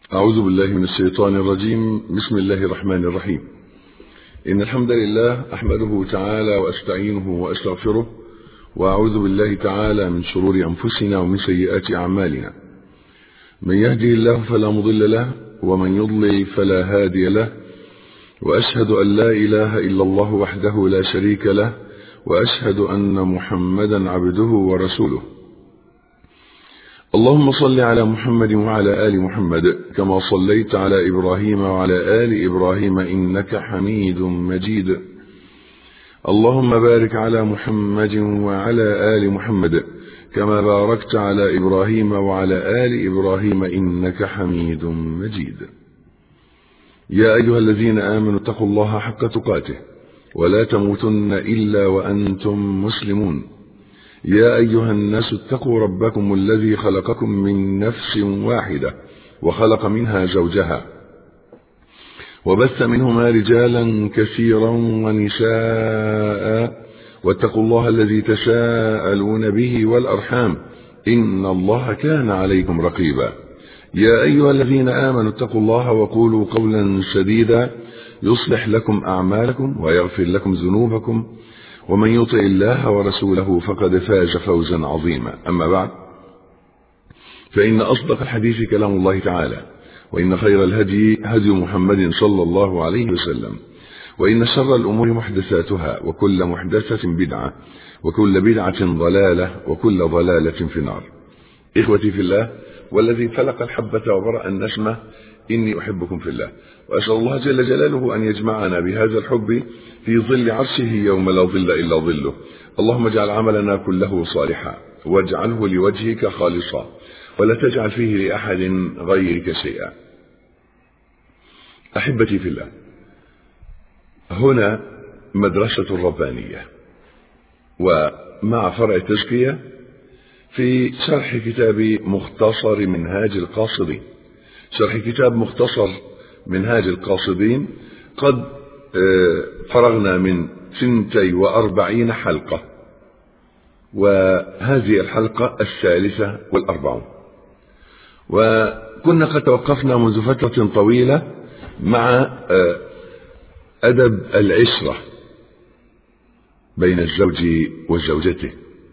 أعوذ بالله من الشيطان الرجيم بسم الله الرحمن الرحيم إن الحمد لله أحمده تعالى وأستعينه وأستغفره وأعوذ بالله تعالى من شرور أنفسنا ومن سيئات أعمالنا من يهدي الله فلا مضل له ومن يضلل فلا هادي له وأشهد أن لا إله إلا الله وحده لا شريك له وأشهد أن محمدا عبده ورسوله اللهم صل على محمد وعلى آل محمد كما صليت على إبراهيم وعلى آل إبراهيم إنك حميد مجيد اللهم بارك على محمد وعلى آل محمد كما باركت على إبراهيم وعلى آل إبراهيم إنك حميد مجيد يا أيها الذين آمنوا اتقوا الله حق تقاته ولا تموتن إلا وأنتم مسلمون يا أيها الناس اتقوا ربكم الذي خلقكم من نفس واحدة وخلق منها زوجها وبث منهما رجالا كثيرا ونساء واتقوا الله الذي تساءلون به والأرحام إن الله كان عليكم رقيبا يا أيها الذين آمنوا اتقوا الله وقولوا قولا سديدا يصلح لكم أعمالكم ويغفر لكم ذنوبكم ومن يطع الله ورسوله فقد فاز فوزا عظيما أما بعد فإن أصدق الحديث كلام الله تعالى وإن خير الهدي هدي محمد صلى الله عليه وسلم وإن شر الأمور محدثاتها وكل محدثة بدعة وكل بدعة ضلالة وكل ضلالة في النار إخوتي في الله والذي فلق الحبة وبرأ النسمة إني أحبكم في الله وأسأل الله جل جلاله أن يجمعنا بهذا الحب في ظل عرشه يوم لا ظل إلا ظله اللهم اجعل عملنا كله صالحا واجعله لوجهك خالصا ولا تجعل فيه لأحد غيرك شيئا أحبتي في الله هنا مدرسة ربانية ومع فرع التزكية في شرح كتاب مختصر منهاج القاصدين شرح كتاب مختصر منهاج القاصدين قد فرغنا من سنتي وأربعين حلقة وهذه الحلقة الثالثة والأربعون وكنا قد توقفنا منذ فترة طويلة مع أدب العشرة بين الزوج وزوجته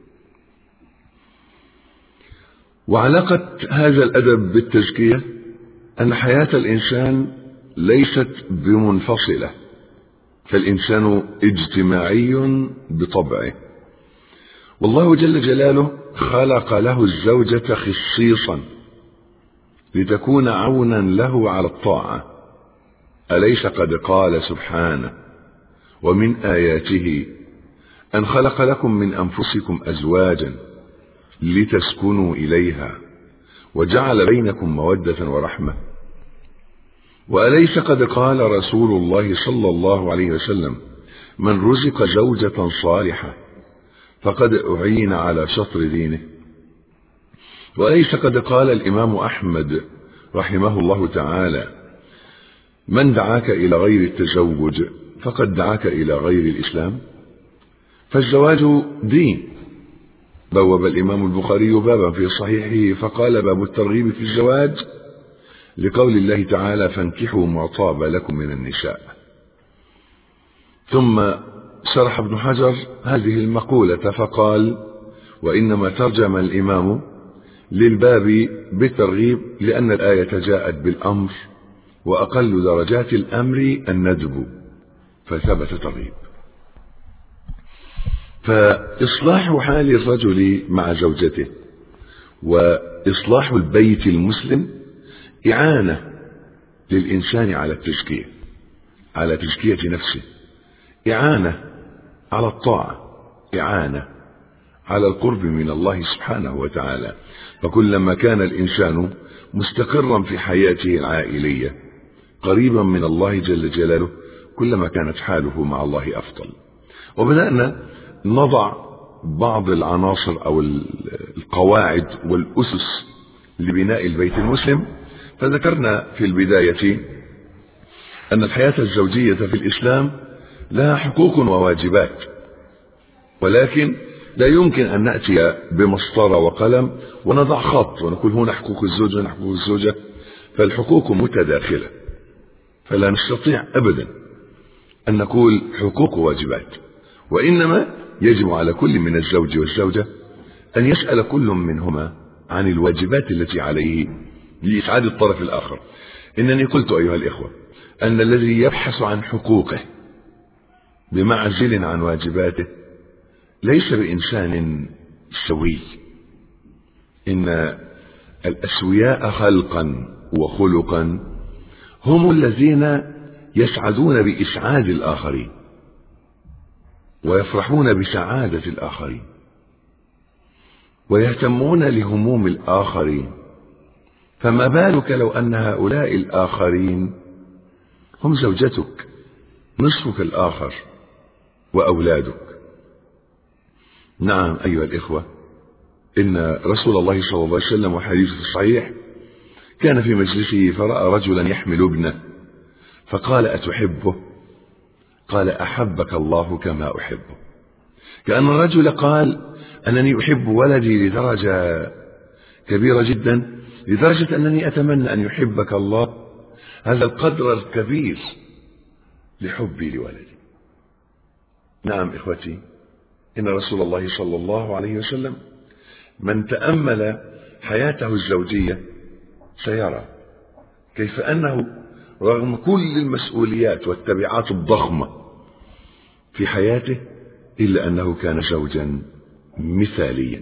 وعلاقة هذا الأدب بالتزكية أن حياة الإنسان ليست بمنفصلة فالإنسان اجتماعي بطبعه والله جل جلاله خلق له الزوجة خصيصا لتكون عونا له على الطاعة أليس قد قال سبحانه ومن آياته أن خلق لكم من أنفسكم أزواجا لتسكنوا إليها وجعل بينكم مودة ورحمة وأليس قد قال رسول الله صلى الله عليه وسلم من رزق زوجة صالحة فقد أعين على شطر دينه وأليس قد قال الإمام أحمد رحمه الله تعالى من دعاك إلى غير التزوج فقد دعاك إلى غير الإسلام فالزواج دين بوب الإمام البخاري بابا في صحيحه فقال باب الترغيب في الزواج لقول الله تعالى فانكحوا ما طاب لكم من النساء ثم شرح ابن حجر هذه المقولة فقال وإنما ترجم الإمام للباب بالترغيب لأن الآية جاءت بالأمر وأقل درجات الأمر الندب فثبت ترغيب فإصلاح حال الرجل مع زوجته وإصلاح البيت المسلم إعانة للإنسان على التزكية على تزكية نفسه إعانة على الطاعة إعانة على القرب من الله سبحانه وتعالى فكلما كان الإنسان مستقرا في حياته العائلية قريبا من الله جل جلاله كلما كانت حاله مع الله أفضل وبدأنا نضع بعض العناصر أو القواعد والأسس لبناء البيت المسلم فذكرنا في البداية أن الحياة الزوجية في الإسلام لها حقوق وواجبات ولكن لا يمكن أن نأتي بمسطرة وقلم ونضع خط ونقول هنا حقوق الزوج وهنا حقوق الزوجة فالحقوق متداخلة فلا نستطيع أبدا أن نقول حقوق وواجبات وإنما يجب على كل من الزوج والزوجة أن يسأل كل منهما عن الواجبات التي عليه لإسعاد الطرف الآخر إنني قلت أيها الإخوة أن الذي يبحث عن حقوقه بمعزل عن واجباته ليس بإنسان سوي إن الأسوياء خلقا وخلقا هم الذين يسعدون بإسعاد الآخرين ويفرحون بسعادة الآخرين ويهتمون لهموم الآخرين فما بالك لو أن هؤلاء الآخرين هم زوجتك نصفك الآخر وأولادك نعم أيها الإخوة إن رسول الله صلى الله عليه وسلم وحديثه الصحيح كان في مجلسه فرأى رجلا يحمل ابنه فقال أتحبه قال أحبك الله كما أحبه كأن الرجل قال أنني أحب ولدي لدرجة كبيرة جدا لدرجة أنني أتمنى أن يحبك الله هذا القدر الكبير لحبي لولدي نعم إخوتي إن رسول الله صلى الله عليه وسلم من تأمل حياته الزوجية سيرى كيف أنه رغم كل المسؤوليات والتبعات الضخمة في حياته إلا أنه كان زوجا مثاليا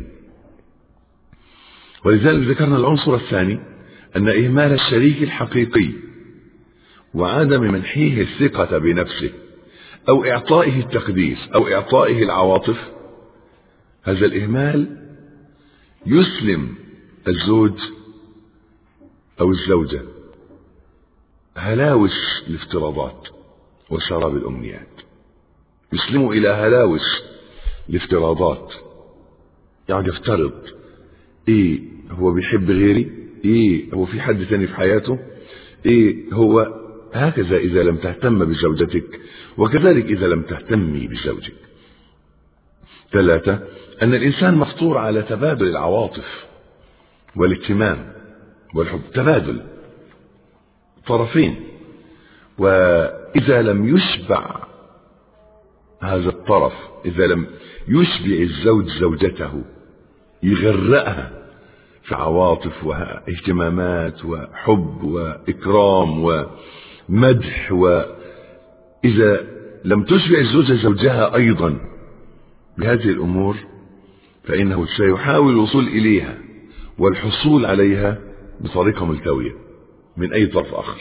ولذلك ذكرنا العنصر الثاني أن إهمال الشريك الحقيقي وعدم منحيه الثقة بنفسه أو إعطائه التقديس أو إعطائه العواطف هذا الإهمال يسلم الزوج أو الزوجة هلاوس الافتراضات وسراب الأمنيات يسلمه إلى هلاوس الافتراضات يقعد يفترض إيه هو بيحب غيري إيه هو في حد تاني في حياته إيه هو هكذا إذا لم تهتم بزوجتك وكذلك إذا لم تهتمي بزوجك ثلاثة أن الإنسان مفطور على تبادل العواطف والاهتمام والحب تبادل طرفين وإذا لم يشبع هذا الطرف إذا لم يشبع الزوج زوجته يغرقها في عواطف واهتمامات وحب وإكرام ومدح وإذا لم تشبع الزوجة زوجها أيضا بهذه الأمور فإنه سيحاول الوصول إليها والحصول عليها بطريقة ملتوية من أي طرف آخر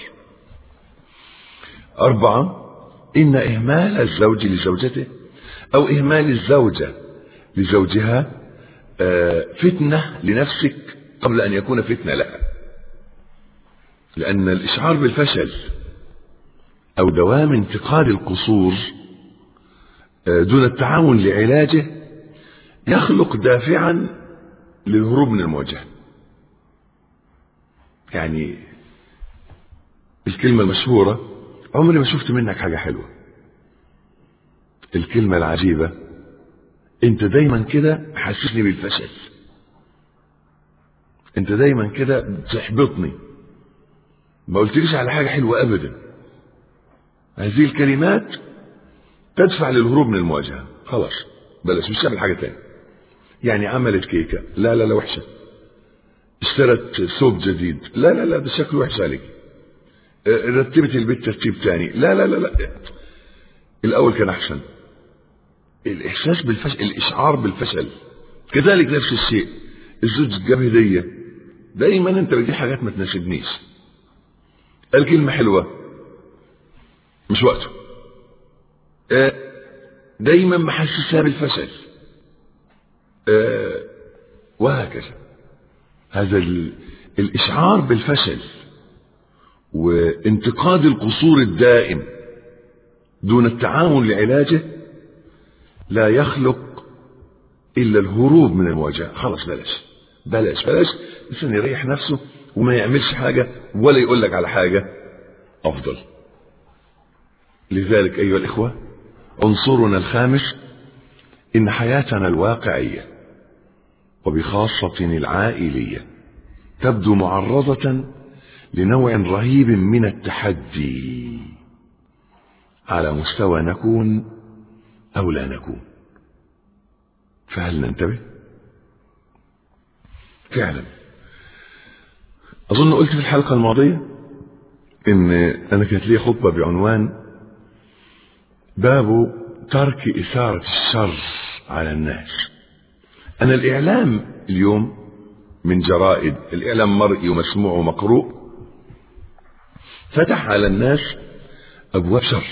أربعة إن إهمال الزوج لزوجته أو إهمال الزوجة لزوجها فتنة لنفسك قبل أن يكون فتنة لها لأن الإشعار بالفشل أو دوام انتقاد القصور دون التعاون لعلاجه يخلق دافعا للهروب من المواجهة يعني الكلمة المشهورة عمري ما شفت منك حاجة حلوة الكلمة العجيبة انت دايما كده حسسني بالفشل انت دايما كده بتحبطني ما قلتليش على حاجة حلوة ابدا هذه الكلمات تدفع للهروب من المواجهة خلاص بلاش مش تعمل حاجة تاني يعني عملت كيكة لا لا لا وحشة اشترت ثوب جديد لا لا لا ده شكله وحش عليك رتبت البيت ترتيب تاني لا لا لا لا الاول كان احسن الاحساس بالفشل الاشعار بالفشل كذلك نفس الشيء الزوج جاب هديه دايما انت بتجيب حاجات ما تناسبنيش قال كلمه حلوه مش وقته دايما محسسها بالفشل وهكذا هذا الاشعار بالفشل وانتقاد القصور الدائم دون التعاون لعلاجه لا يخلق الا الهروب من المواجهه خلاص بلاش بلاش بلاش الانسان يريح نفسه وما يعملش حاجه ولا يقول لك على حاجه افضل لذلك ايها الاخوه عنصرنا الخامس ان حياتنا الواقعيه وبخاصه العائليه تبدو معرضه لنوع رهيب من التحدي على مستوى نكون أو لا نكون فهل ننتبه فعلا أظن قلت في الحلقة الماضية إن أنا كانت لي خطبة بعنوان باب ترك إثارة الشر على الناس أنا الإعلام اليوم من جرائد الإعلام مرئي ومسموع ومقروء فتح على الناس أبواب شر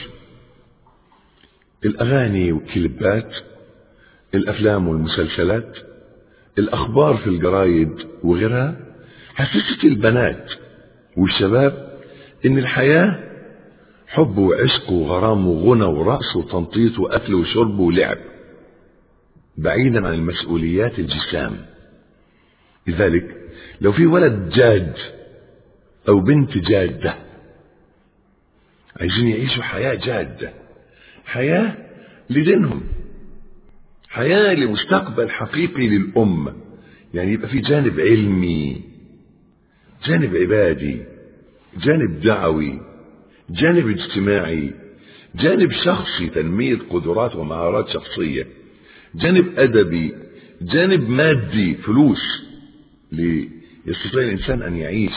الأغاني والكليبات الأفلام والمسلسلات الأخبار في الجرايد وغيرها حسست البنات والشباب إن الحياة حب وعشق وغرام وغنى ورقص وتنطيط وأكل وشرب ولعب بعيدا عن المسؤوليات الجسام لذلك لو في ولد جاد أو بنت جادة عايزين يعيشوا حياة جادة حياة لدينهم حياة لمستقبل حقيقي للأمة يعني يبقى في جانب علمي جانب عبادي جانب دعوي جانب اجتماعي جانب شخصي تنمية قدرات ومهارات شخصية جانب أدبي جانب مادي فلوس ليستطيع الإنسان أن يعيش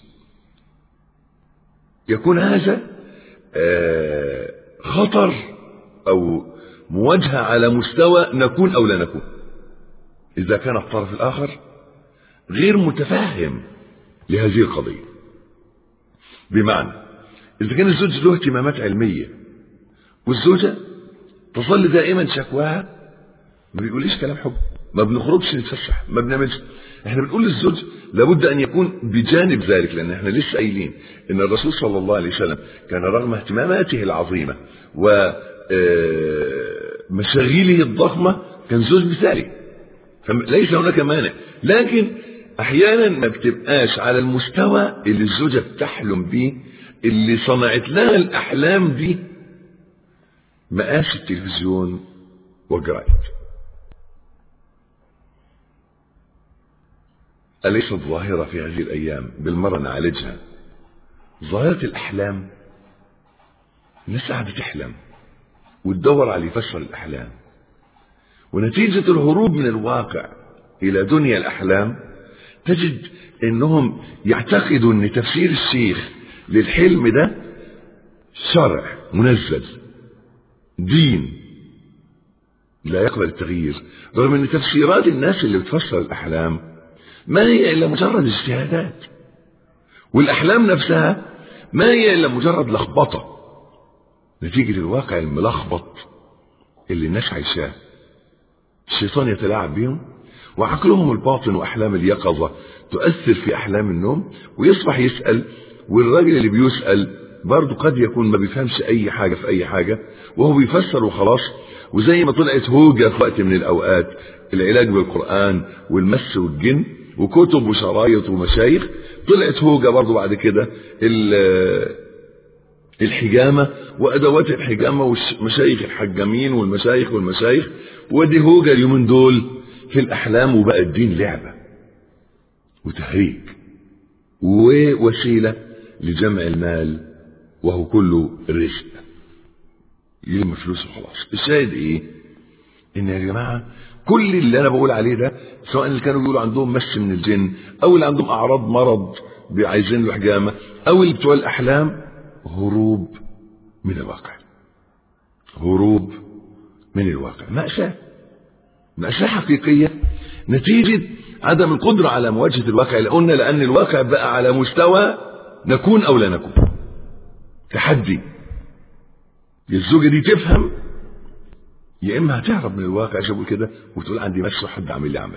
يكون هذا خطر أو مواجهة على مستوى نكون أو لا نكون إذا كان الطرف الآخر غير متفهم لهذه القضية بمعنى إذا كان الزوج له اهتمامات علمية والزوجة تصلي دائما شكواها ما بيقوليش كلام حب ما بنخرجش نتفسح ما بنعملش احنا بنقول للزوج لابد ان يكون بجانب ذلك لان احنا لسه قايلين ان الرسول صلى الله عليه وسلم كان رغم اهتماماته العظيمه و مشاغيله الضخمه كان زوج مثالي فليس هناك مانع لكن احيانا ما بتبقاش على المستوى اللي الزوجه بتحلم بيه اللي صنعت لها الاحلام دي مقاس التلفزيون والجرايد أليست ظاهرة في هذه الأيام بالمرة نعالجها ظاهرة الأحلام الناس قاعدة تحلم وتدور على يفسر الأحلام ونتيجة الهروب من الواقع إلى دنيا الأحلام تجد أنهم يعتقدوا أن تفسير الشيخ للحلم ده شرع منزل دين لا يقبل التغيير رغم أن تفسيرات الناس اللي بتفسر الأحلام ما هي إلا مجرد اجتهادات والأحلام نفسها ما هي إلا مجرد لخبطة نتيجة الواقع الملخبط اللي الناس عايشاه الشيطان يتلاعب بهم وعقلهم الباطن وأحلام اليقظة تؤثر في أحلام النوم ويصبح يسأل والراجل اللي بيسأل برضه قد يكون ما بيفهمش أي حاجة في أي حاجة وهو بيفسر وخلاص وزي ما طلعت هوجة في وقت من الأوقات العلاج بالقرآن والمس والجن وكتب وشرايط ومشايخ طلعت هوجة برضه بعد كده الحجامة وأدوات الحجامة والمشايخ الحجامين والمشايخ والمشايخ ودي هوجة اليومين دول في الأحلام وبقى الدين لعبة وتهريج ووسيلة لجمع المال وهو كله رزق يلم فلوس وخلاص الشاهد ايه ان يا جماعة كل اللي انا بقول عليه ده سواء اللي كانوا بيقولوا عندهم مس من الجن او اللي عندهم اعراض مرض عايزين له حجامة او اللي بتوع الاحلام هروب من الواقع هروب من الواقع مأساة مأساة حقيقية نتيجة عدم القدرة على مواجهة الواقع اللي قلنا لأن الواقع بقى على مستوى نكون أو لا نكون تحدي الزوجة دي تفهم يا إما هتهرب من الواقع شبه كده وتقول عندي مس حد عامل لي عمل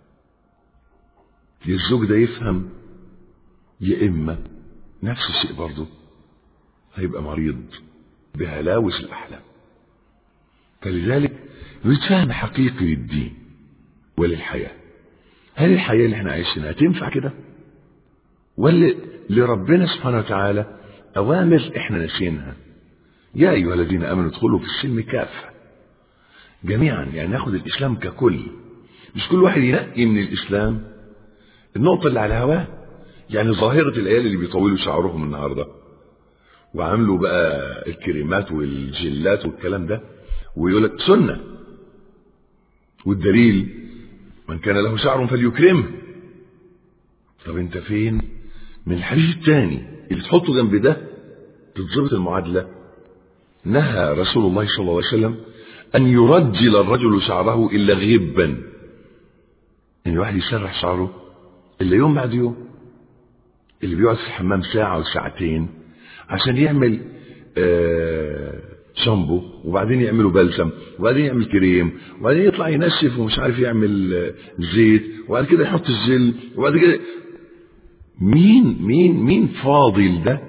يا الزوج ده يفهم يا إما نفس الشيء برضه هيبقى مريض بهلاوس الأحلام فلذلك نريد فهم حقيقي للدين وللحياة هل الحياة اللي احنا عايشينها تنفع كده ولا لربنا سبحانه وتعالى أوامر احنا ناسينها يا أيها الذين آمنوا ادخلوا في السلم كافة جميعا يعني ناخد الإسلام ككل مش كل واحد ينقي من الإسلام النقطة اللي على هواه يعني ظاهرة العيال اللي بيطولوا شعرهم النهارده وعملوا بقى الكريمات والجلات والكلام ده ويقول لك سنة والدليل من كان له شعر فليكرمه طب انت فين من الحديث الثاني اللي تحطه جنب ده تتظبط المعادلة نهى رسول الله صلى الله عليه وسلم أن يرجل الرجل شعره إلا غبا إن يعني الواحد يسرح شعره إلا يوم بعد يوم اللي بيقعد في الحمام ساعة وساعتين عشان يعمل آه شامبو وبعدين يعملوا بلسم وبعدين يعمل كريم وبعدين يطلع ينشف ومش عارف يعمل آه زيت وبعد كده يحط الجل وبعد كده مين مين مين فاضل ده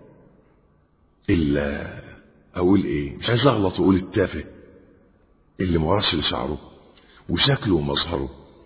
الا اقول ايه مش عايز اغلط واقول التافه اللي ما ورش لشعره وشكله ومظهره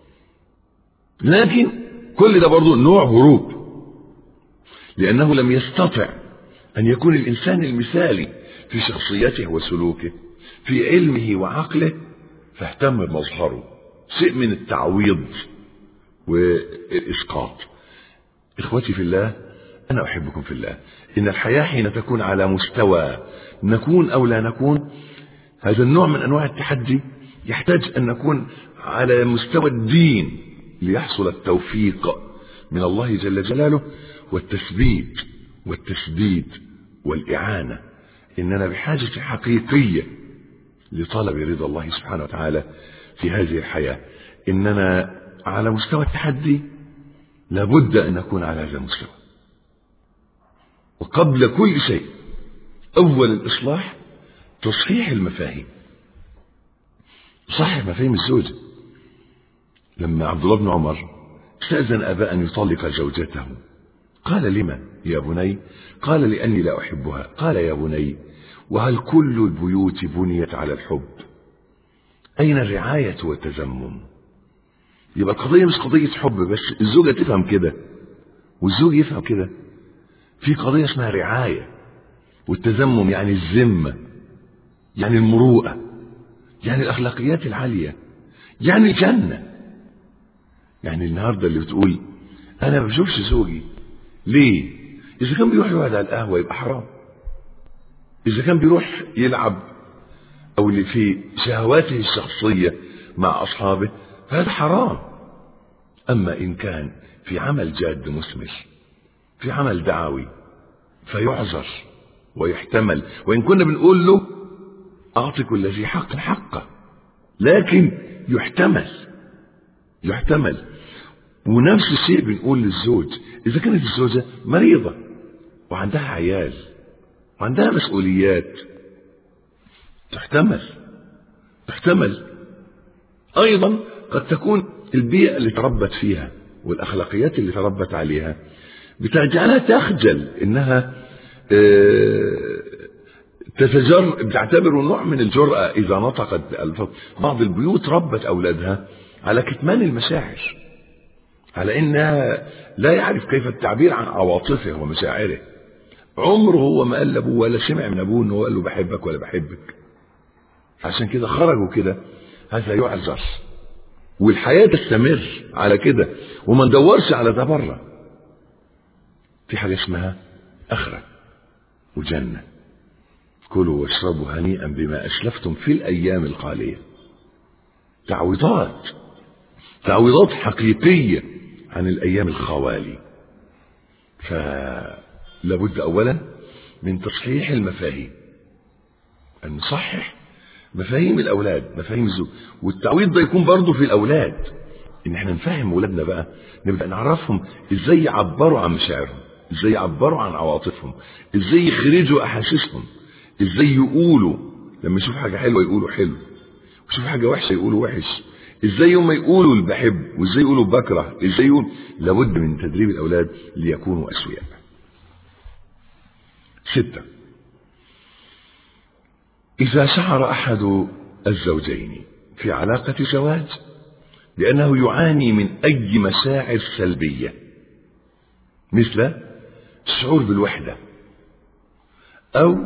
لكن كل ده برضه نوع هروب لانه لم يستطع ان يكون الانسان المثالي في شخصيته وسلوكه في علمه وعقله فاهتم بمظهره شيء من التعويض والاسقاط اخوتي في الله انا احبكم في الله ان الحياه حين تكون على مستوى نكون او لا نكون هذا النوع من انواع التحدي يحتاج ان نكون على مستوى الدين ليحصل التوفيق من الله جل جلاله والتثبيت والتسديد والاعانه اننا بحاجه حقيقيه لطلب رضا الله سبحانه وتعالى في هذه الحياه اننا على مستوى التحدي لابد ان نكون على هذا المستوى وقبل كل شيء اول الاصلاح تصحيح المفاهيم صحح مفاهيم الزوجة لما عبد الله بن عمر استأذن أبا أن يطلق زوجته قال لما يا بني قال لأني لا أحبها قال يا بني وهل كل البيوت بنيت على الحب أين الرعاية والتزمم يبقى القضية مش قضية حب بس الزوجة تفهم كده والزوج يفهم كده في قضية اسمها رعاية والتزمم يعني الذمة يعني المروءة يعني الأخلاقيات العالية يعني الجنة يعني النهاردة اللي بتقول أنا ما بشوفش زوجي ليه؟ إذا كان بيروح يقعد على القهوة يبقى حرام إذا كان بيروح يلعب أو اللي في شهواته الشخصية مع أصحابه فهذا حرام أما إن كان في عمل جاد مثمر في عمل دعوي فيعذر ويحتمل وإن كنا بنقول له أعطي كل ذي حق حقه لكن يحتمل يحتمل ونفس الشيء بنقول للزوج إذا كانت الزوجة مريضة وعندها عيال وعندها مسؤوليات تحتمل تحتمل أيضا قد تكون البيئة اللي تربت فيها والأخلاقيات اللي تربت عليها بتجعلها تخجل إنها تتجر بتعتبره نوع من الجرأة إذا نطقت بألفاظ بعض البيوت ربت أولادها على كتمان المشاعر على إنها لا يعرف كيف التعبير عن عواطفه ومشاعره عمره هو ما قال لأبوه ولا سمع من أبوه إنه قال له بحبك ولا بحبك عشان كده خرجوا كده هذا يعذر والحياة تستمر على كده وما ندورش على ده بره في حاجة اسمها آخرة وجنة كلوا واشربوا هنيئا بما أسلفتم في الأيام الخالية تعويضات تعويضات حقيقية عن الأيام الخوالي فلابد أولا من تصحيح المفاهيم أن نصحح مفاهيم الأولاد مفاهيم الزوج والتعويض ده يكون برضه في الأولاد إن احنا نفهم أولادنا بقى نبدأ نعرفهم إزاي يعبروا عن مشاعرهم إزاي يعبروا عن عواطفهم إزاي يخرجوا أحاسيسهم إزاي يقولوا لما يشوف حاجة حلوة يقولوا حلو ويشوف حاجة وحشة يقولوا وحش ازاي هم يقولوا اللي بحب وازاي يقولوا بكره ازاي يقول لابد من تدريب الاولاد ليكونوا اسوياء ستة اذا شعر احد الزوجين في علاقة زواج بانه يعاني من اي مشاعر سلبية مثل الشعور بالوحدة او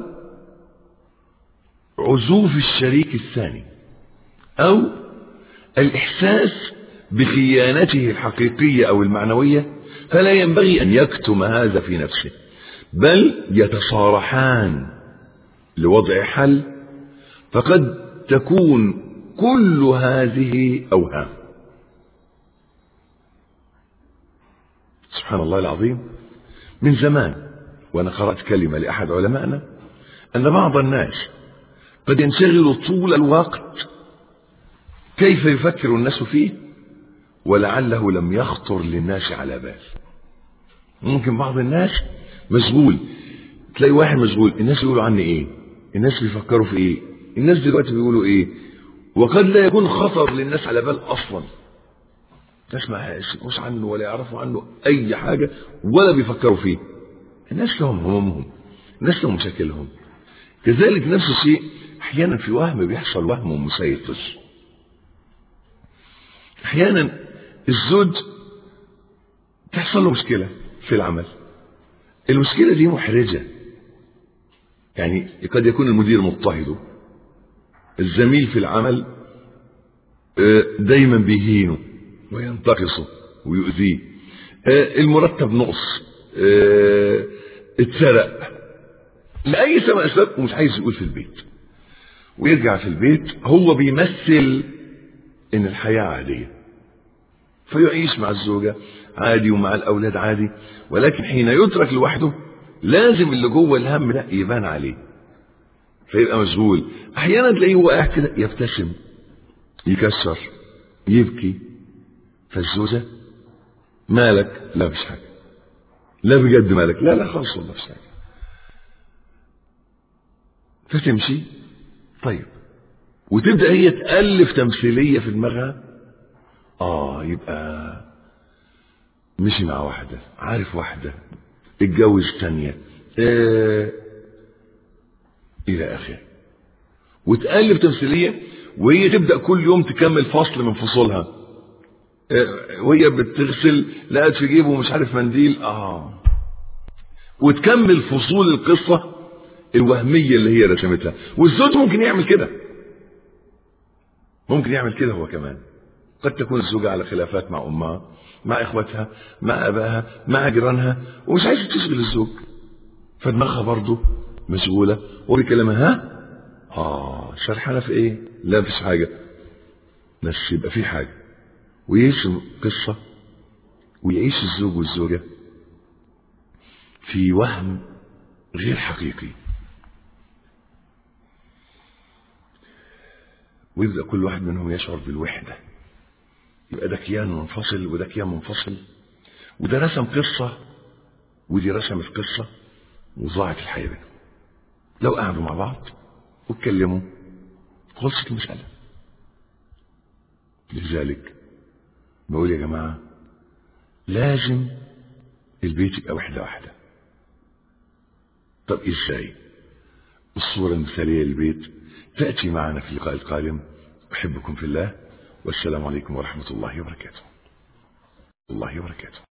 عزوف الشريك الثاني او الإحساس بخيانته الحقيقية أو المعنوية فلا ينبغي أن يكتم هذا في نفسه بل يتصارحان لوضع حل فقد تكون كل هذه أوهام سبحان الله العظيم من زمان وأنا قرأت كلمة لأحد علمائنا أن بعض الناس قد ينشغل طول الوقت كيف يفكر الناس فيه ولعله لم يخطر للناس على بال ممكن بعض الناس مشغول تلاقي واحد مشغول الناس يقولوا عني ايه الناس بيفكروا في ايه الناس دلوقتي بيقولوا ايه وقد لا يكون خطر للناس على بال اصلا الناس ما يسمعوش عنه ولا يعرفوا عنه اي حاجه ولا بيفكروا فيه الناس لهم همومهم الناس لهم مشاكلهم كذلك نفس الشيء احيانا في وهم بيحصل وهم مسيطر احيانا الزوج تحصل له مشكله في العمل المشكله دي محرجه يعني قد يكون المدير مضطهده الزميل في العمل دايما بيهينه وينتقصه ويؤذيه المرتب نقص اتسرق لأي سبب أسباب ومش عايز يقول في البيت ويرجع في البيت هو بيمثل إن الحياة عادية فيعيش مع الزوجة عادي ومع الأولاد عادي ولكن حين يترك لوحده لازم اللي جوه الهم ده يبان عليه فيبقى مشغول أحيانا تلاقيه هو قاعد كده يبتسم يكسر يبكي فالزوجة مالك لا مش حاجة لا بجد مالك لا لا خالص والله مش حاجة فتمشي طيب وتبدأ هي تألف تمثيلية في دماغها اه يبقى مشي مع واحدة عارف واحدة اتجوز تانية آه إلى آخره وتألف تمثيلية وهي تبدأ كل يوم تكمل فصل من فصولها آه وهي بتغسل لقت في جيبه مش عارف منديل اه وتكمل فصول القصة الوهمية اللي هي رسمتها والزوج ممكن يعمل كده ممكن يعمل كده هو كمان قد تكون الزوجة على خلافات مع أمها مع إخواتها مع أباها مع جيرانها ومش عايزة تشغل الزوج فدماغها برضه مشغولة وبيكلمها ها آه شرحنا في إيه لا مفيش حاجة بس يبقى في حاجة ويعيش قصة ويعيش الزوج والزوجة في وهم غير حقيقي ويبدأ كل واحد منهم يشعر بالوحدة يبقى ده كيان منفصل وده كيان منفصل وده رسم قصة ودي رسمت قصة وضاعت الحياة بينهم لو قعدوا مع بعض واتكلموا خلصت المسألة لذلك بقول يا جماعة لازم البيت يبقى وحدة واحدة طب ازاي الصورة المثالية للبيت تأتي معنا في اللقاء القادم أحبكم في الله والسلام عليكم ورحمة الله وبركاته الله وبركاته